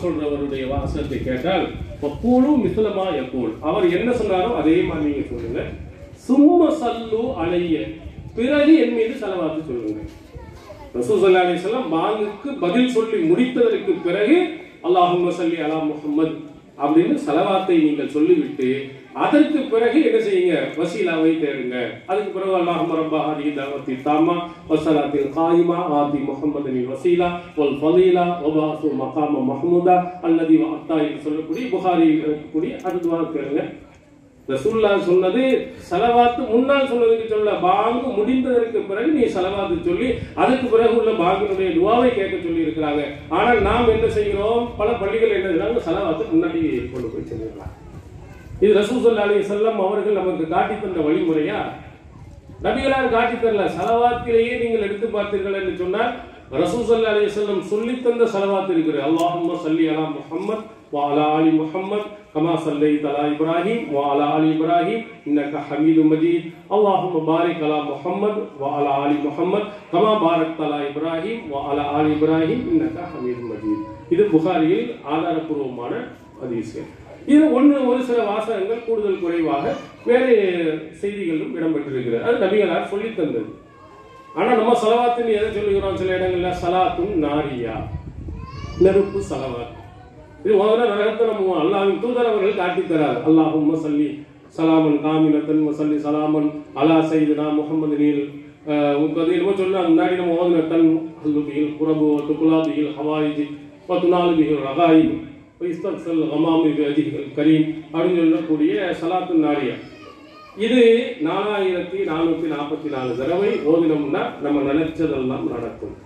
சொல்றவருடைய வாசகத்தை கேட்டால் பக்கூலு மிஸ்லமா யக்கூல் அவர் என்ன சொன்னாரோ அதே மாதிரி நீங்க சொல்லுங்க சும்ம சல்லு அலைய பிறகு என் மீது செலவாத்து சொல்லுங்க ரசூல் ஸல்லல்லாஹு அலைஹி வஸல்லம் பாங்குக்கு பதில் சொல்லி முடித்ததற்கு பிறகு அல்லாஹும்ம ஸல்லி அலா முஹம்மத் அப்படின்னு சலவாத்தை நீங்கள் சொல்லிவிட்டு அதற்கு பிறகு என்ன செய்யுங்க வசீலாவை தேடுங்க அதுக்கு பிறகு அல்லாஹும்ம ரப்பா ஹாதிஹி தஅவத்தி தாமா வஸலாத்தில் காயிமா ஆதி முஹம்மதின் வசீலா வல் ஃபலீலா வபாசு மகாம மஹ்மூதா அல்லதி வஅத்தா என்று சொல்லக்கூடிய புகாரி இருக்கக்கூடிய அதுவா கேளுங்க ரசூல்லா சொன்னது சலவாத்து முன்னால் சொன்னதுக்கு சொல்ல பாங்கு முடிந்ததற்கு பிறகு நீ சலவாத்து சொல்லி அதுக்கு பிறகு உள்ள பாங்கினுடைய துவாவை கேட்க சொல்லி இருக்கிறாங்க ஆனால் நாம் என்ன செய்கிறோம் பல பள்ளிகள் என்ன செய்றாங்க சலவாத்து முன்னாடி கொண்டு போய் சொல்லிடலாம் இது ரசூல் ஸல்லல்லாஹு அலைஹி வஸல்லம் அவர்கள் நமக்கு காட்டி தந்த வழிமுறையா நபிகளார் காட்டி தரல சலவாத்திலேயே நீங்கள் எடுத்து பார்த்தீர்கள் என்று சொன்னால் ரசூல் ஸல்லல்லாஹு அலைஹி வஸல்லம் சொல்லி தந்த சலவாத் இருக்கிறது அல்லாஹும்ம ஸல்லி அலா முஹம்மத் வ அலா ஆலி முஹம்மத் கமா ஸல்லைத அலா இப்ராஹிம் வ அலா ஆலி இப்ராஹிம் இன்னக ஹமீதும் மஜீத் அல்லாஹும்ம பாரிக் அலா முஹம்மத் வ அலா ஆலி முஹம்மத் கமா பாரக்த அலா இப்ராஹிம் வ அலா ஆலி இப்ராஹிம் இன்னக ஹமீதும் மஜீத் இது புகாரியில் ஆதாரப்பூர்வமான ஹதீஸ்கள் இது ஒன்று ஒரு சில வாசகங்கள் கூடுதல் குறைவாக வேறு செய்திகளும் இடம்பெற்றிருக்கிறது அது நபிகளார் சொல்லி தந்தது ஆனா நம்ம சலவாத்துன்னு எதை சொல்லுகிறோம் சில இடங்கள்ல சலாத்தும் நாரியா நெருப்பு சலவாத் இது முதல்ல நரகத்தை நம்ம அல்லாஹின் தூதர் அவர்கள் காட்டி தரார் அல்லாஹும் சல்லி சலாமன் காமினத்தன் சல்லி சலாமன் அலா சைதுனா முகமது நீல் அது என்னமோ சொன்னாங்க முன்னாடி நம்ம ஓதுன தன் அல்லுபியில் குரபு துகுலாபியில் ஹவாயிஜி பத்துனாலுபிகள் ரகாயி இஸ்தல் ஹமாமி அஜிகள் கரீம் அப்படின்னு சொல்லக்கூடிய சலாத்து நாரியா இது நாலாயிரத்தி நானூத்தி நாற்பத்தி நாலு தடவை ஓதினோம்னா நம்ம நினைச்சதெல்லாம் நடக்கும்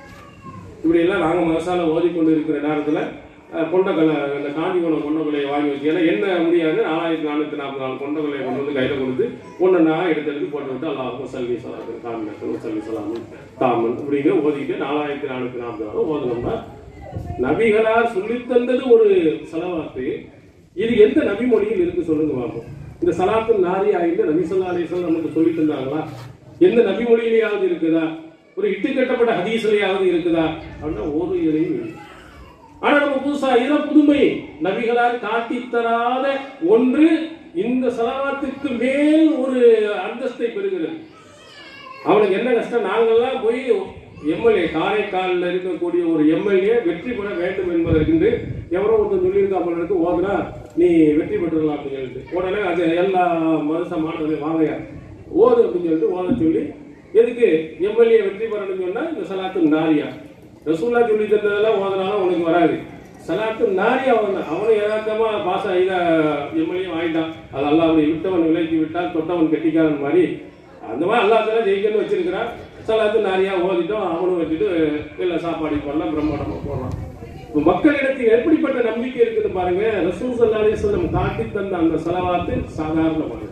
இப்படி எல்லாம் நாங்க மனசால ஓதிக்கொண்டு இருக்கிற நேரத்துல அஹ், கொண்டக்கலை இந்த காஞ்சிபுரம் கொண்டக்கலையை வாங்கி வச்சு ஏன்னா என்ன முடியாது நாலாயிரத்தி நானூத்தி நாற்பத்தி நாலு கொண்டக்கலையை கொண்டு வந்து கையில கொடுத்து ஒன்னா எடுத்து எடுத்து போட்டு விட்டு அல்லாஹும் சல்வி சலாத்து காமினத்தன் சல்வி சலாமன் தாமன் அப்படின்னு ஓதிட்டு நாலாயிரத்தி நானூத்தி நாற்பத்தி நாலு ஓதனோம்னா நபிகளார் சொல்லித் தந்தது ஒரு செலவாத்து இது எந்த நபி மொழியில் இருக்கு சொல்லுங்க பார்ப்போம் இந்த சலாத்து நாரி ஆயிட்டு நபி சொல்லா அலிஸ்லாம் நமக்கு சொல்லி தந்தாங்களா எந்த நபி மொழியிலேயாவது இருக்குதா ஒரு இட்டு கட்டப்பட்ட ஹதீஸ்லயாவது இருக்குதா அப்படின்னா ஒரு இதையும் இல்லை ஆனா நம்ம புதுசா இதான் புதுமை நபிகளார் காட்டி தராத ஒன்று இந்த சலவாத்துக்கு மேல் ஒரு அந்தஸ்தை பெறுகிறது அவனுக்கு என்ன கஷ்டம் நாங்கெல்லாம் போய் எம்எல்ஏ காரைக்காலில் இருக்கக்கூடிய ஒரு எம்எல்ஏ வெற்றி பெற வேண்டும் என்பதற்கு எவரோ ஒருத்தர் சொல்லியிருக்கா போல இருக்கு ஓதுனா நீ வெற்றி பெற்றுடலாம் அப்படின்னு சொல்லிட்டு உடனே அது எல்லா மனுஷ மாணவர்களையும் வாங்கயா ஓது அப்படின்னு சொல்லிட்டு ஓத சொல்லி எதுக்கு எம்எல்ஏ வெற்றி பெறணும்னு சொன்னா இந்த சலாத்து நாரியா ரசூல்லா சொல்லி தந்ததெல்லாம் ஓதுனாலும் உனக்கு வராது சலாத்து நாரியா அவன் அவனை யதார்த்தமா பாஸ் ஆகி எம்எல்ஏ வாங்கிட்டான் அது அல்லாவுடைய விட்டவன் விலைக்கு விட்டால் தொட்டவன் கெட்டிக்காரன் மாதிரி அந்த மாதிரி அல்லா தலா ஜெயிக்கணும்னு வச்சிருக்கிறான் சலாத்து நிறையா ஓதிட்டோம் அவனும் வச்சுட்டு எல்லா சாப்பாடு போடலாம் பிரம்மாண்டமா போடலாம் இப்ப மக்களிடத்தில் எப்படிப்பட்ட நம்பிக்கை இருக்குது பாருங்க ரசூல் சல்லா அலிஸ்லம் காட்டி தந்த அந்த சலவாத்து சாதாரணமானது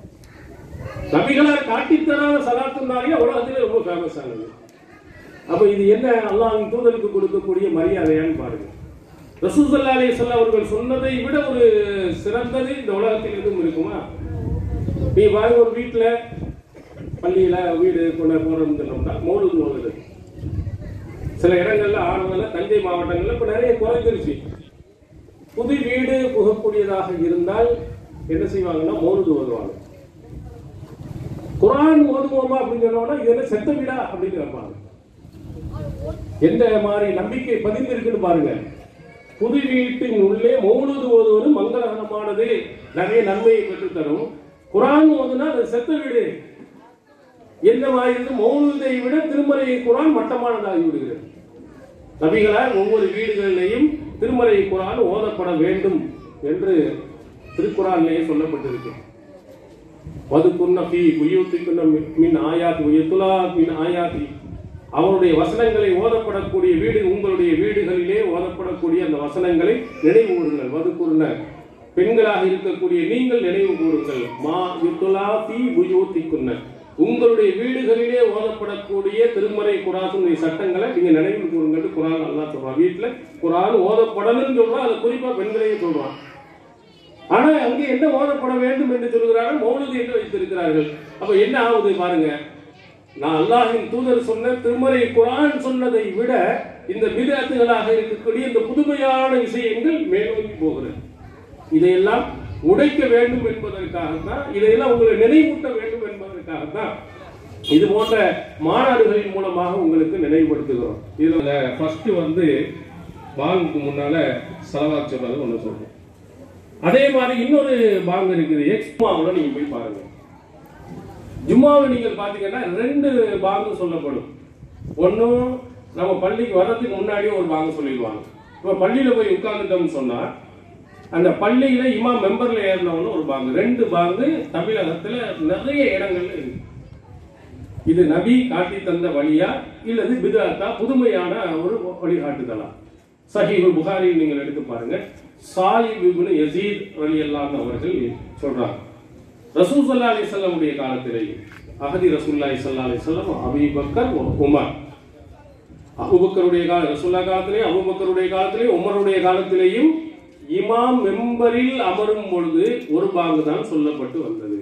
நபிகளார் காட்டி தராத சலாத்து நாரியா உலகத்திலே ரொம்ப ஃபேமஸ் ஆனது அப்ப இது என்ன அல்லாஹ்வின் தூதருக்கு கொடுக்கக்கூடிய மரியாதையான்னு பாருங்க ரசூல் சல்லா அலிஸ்லாம் அவர்கள் சொன்னதை விட ஒரு சிறந்தது இந்த உலகத்தில் எதுவும் இருக்குமா நீ பாருங்க ஒரு வீட்டுல பள்ளியில வீடு கொண்டு போறோம்னு சொன்னோம்னா மௌலுது ஓதுறது சில இடங்கள்ல ஆரம்பத்துல தஞ்சை மாவட்டங்கள்ல இப்ப நிறைய குறைஞ்சிருச்சு புது வீடு புகக்கூடியதாக இருந்தால் என்ன செய்வாங்கன்னா மௌலுது ஓதுவாங்க குரான் ஓதுவோமா அப்படின்னு சொன்னோம்னா இது என்ன செத்த வீடா அப்படின்னு கேட்பாங்க எந்த மாதிரி நம்பிக்கை பதிந்திருக்குன்னு பாருங்க புது வீட்டின் உள்ளே மௌலுது ஓதுவது மங்களகரமானது நிறைய நன்மையை பெற்றுத் தரும் குரான் ஓதுனா அது செத்த வீடு என்ன மாதிரி மௌனத்தை விட திருமலை குரான் மட்டமானதாகி விடுகிறது நபிகளார் ஒவ்வொரு வீடுகளிலேயும் திருமலை குரான் ஓதப்பட வேண்டும் என்று திருக்குறானிலேயே சொல்லப்பட்டிருக்கு வதுக்குன்ன ஃபீ உயூத்திக்குன்ன மின் ஆயாத் உயத்துலா மின் ஆயாத்தி அவருடைய வசனங்களை ஓதப்படக்கூடிய வீடு உங்களுடைய வீடுகளிலே ஓதப்படக்கூடிய அந்த வசனங்களை நினைவு கூறுங்கள் வதுக்குன்ன பெண்களாக இருக்கக்கூடிய நீங்கள் நினைவு கூறுங்கள் மா யுத்துலா ஃபீ உயூத்திக்குன்ன உங்களுடைய வீடுகளிலே ஓதப்படக்கூடிய திருமறை குராசுடைய சட்டங்களை நீங்க நினைவு கூறுங்கன்னு குரான் அல்லா சொல்றான் வீட்டுல குரான் ஓதப்படணும்னு சொல்றான் அது குறிப்பா பெண்களையும் சொல்றான் ஆனா அங்கே என்ன ஓதப்பட வேண்டும் என்று சொல்கிறார்கள் மௌனது என்று வைத்திருக்கிறார்கள் அப்ப என்ன ஆகுது பாருங்க நான் அல்லாஹின் தூதர் சொன்ன திருமறை குரான் சொன்னதை விட இந்த விதத்துகளாக இருக்கக்கூடிய இந்த புதுமையான விஷயங்கள் மேலோங்கி போகிறது இதையெல்லாம் உடைக்க வேண்டும் என்பதற்காகத்தான் இதையெல்லாம் உங்களை நினைவூட்ட வேண்டும் என்பதற்காகத்தான் இது போன்ற மாநாடுகளின் மூலமாக உங்களுக்கு நினைவுபடுத்துகிறோம் இதுல ஃபர்ஸ்ட் வந்து பாங்குக்கு முன்னால செலவாக்கு சொல்றது ஒன்று சொல்றோம் அதே மாதிரி இன்னொரு பாங்கு இருக்குது எக்ஸ்மாவில் நீங்க போய் பாருங்க ஜும்மாவில் நீங்கள் பார்த்தீங்கன்னா ரெண்டு பாங்கு சொல்லப்படும் ஒன்றும் நம்ம பள்ளிக்கு வர்றதுக்கு முன்னாடியே ஒரு பாங்கு சொல்லிடுவாங்க இப்போ பள்ளியில் போய் உட்கார்ந்துட்டோம்னு சொன்னா அந்த பள்ளியில இமாம் மெம்பர்ல ஏறினவனு ஒரு பாங்கு ரெண்டு பாங்கு தமிழகத்துல நிறைய இடங்கள்ல இருக்கு இது நபி காட்டி தந்த வழியா இல்லது பிதாத்தா புதுமையான ஒரு வழிகாட்டுதலா சஹீஹுல் புகாரி நீங்கள் எடுத்து பாருங்க சாயிப் இப்னு யசீத் ரலியல்லாஹு அவர்கள் சொல்றாங்க ரசூல் ஸல்லல்லாஹு அலைஹி வஸல்லம் உடைய காலத்திலேயே அகதி ரசூலுல்லாஹி ஸல்லல்லாஹு அலைஹி வஸல்லம் அபூபக்கர் உமர் அபூபக்கருடைய கால ரசூல்லா காலத்திலேயும் அபூபக்கருடைய காலத்திலேயும் உமருடைய காலத்திலேயும் இமாம் மெம்பரில் அமரும் பொழுது ஒரு பாங்கு தான் சொல்லப்பட்டு வந்தது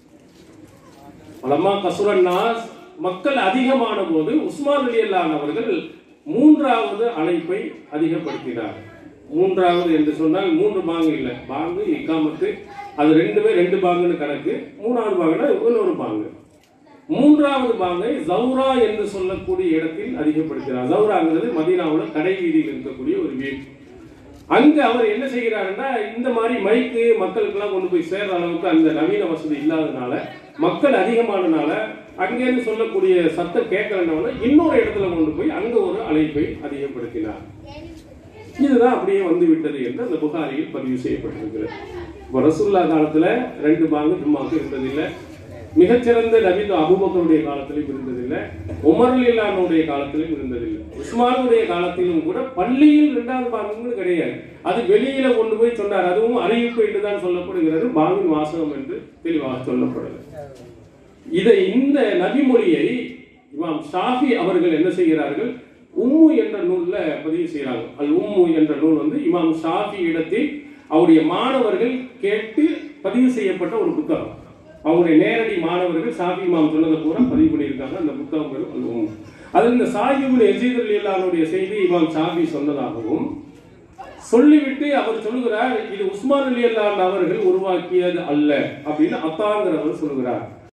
பலமா கசுரன் நாஸ் மக்கள் அதிகமான போது உஸ்மான் அலி அவர்கள் மூன்றாவது அழைப்பை அதிகப்படுத்தினார் மூன்றாவது என்று சொன்னால் மூன்று பாங்கு இல்லை பாங்கு இக்காமத்து அது ரெண்டுமே ரெண்டு பாங்குன்னு கணக்கு மூணாவது பாங்குனா இன்னொரு பாங்கு மூன்றாவது பாங்கை ஜவுரா என்று சொல்லக்கூடிய இடத்தில் அதிகப்படுத்தினார் ஜவுராங்கிறது மதீனாவுல கடை வீதியில் இருக்கக்கூடிய ஒரு வீடு அங்க அவர் என்ன செய்கிறாருன்னா இந்த மாதிரி மைக்கு மக்களுக்கெல்லாம் கொண்டு போய் சேர்ற அளவுக்கு அந்த நவீன வசதி இல்லாதனால மக்கள் அதிகமானனால அங்கேருந்து சொல்லக்கூடிய சத்தம் கேட்கலன்னா இன்னொரு இடத்துல கொண்டு போய் அங்க ஒரு அழைப்பை அதிகப்படுத்தினார் இதுதான் அப்படியே வந்து விட்டது என்று அந்த புகாரியில் பதிவு செய்யப்பட்டிருக்கிறது இப்போ ரசூல்லா காலத்துல ரெண்டு பாங்கு ஜும்மாக்கு இருந்ததில்லை மிகச்சிறந்த நபிது அபுபக்கருடைய காலத்திலும் இருந்ததில்லை உமர் இல்லானுடைய காலத்திலும் இருந்ததில்லை உஸ்மானுடைய காலத்திலும் கூட பள்ளியில் இரண்டாவது பாங்குன்னு கிடையாது அது வெளியில கொண்டு போய் சொன்னார் அதுவும் அறிவிப்பு என்றுதான் சொல்லப்படுகிறது பாங்கின் வாசகம் என்று தெளிவாக சொல்லப்படுது இதை இந்த நபிமொழியை இமாம் ஷாஃபி அவர்கள் என்ன செய்கிறார்கள் உம்மு என்ற நூல்ல பதிவு செய்கிறாங்க அல் உம்மு என்ற நூல் வந்து இமாம் ஷாஃபி இடத்தில் அவருடைய மாணவர்கள் கேட்டு பதிவு செய்யப்பட்ட ஒரு புத்தகம் அவங்களுடைய நேரடி மாணவர்கள் ஷாஃபி இமாம் சொன்னதை பூரா பதிவு பண்ணியிருக்காங்க அந்த புத்தகம் பேரு அல் உம்மு அதில் இந்த சாஹிபுல் எசீதர் இல்லானுடைய செய்தி இமாம் ஷாஃபி சொன்னதாகவும் சொல்லிவிட்டு அவர் சொல்லுகிறார் இது உஸ்மான் அலி அல்லான் அவர்கள் உருவாக்கியது அல்ல அப்படின்னு அத்தாங்கிறவர் சொல்லுகிறார்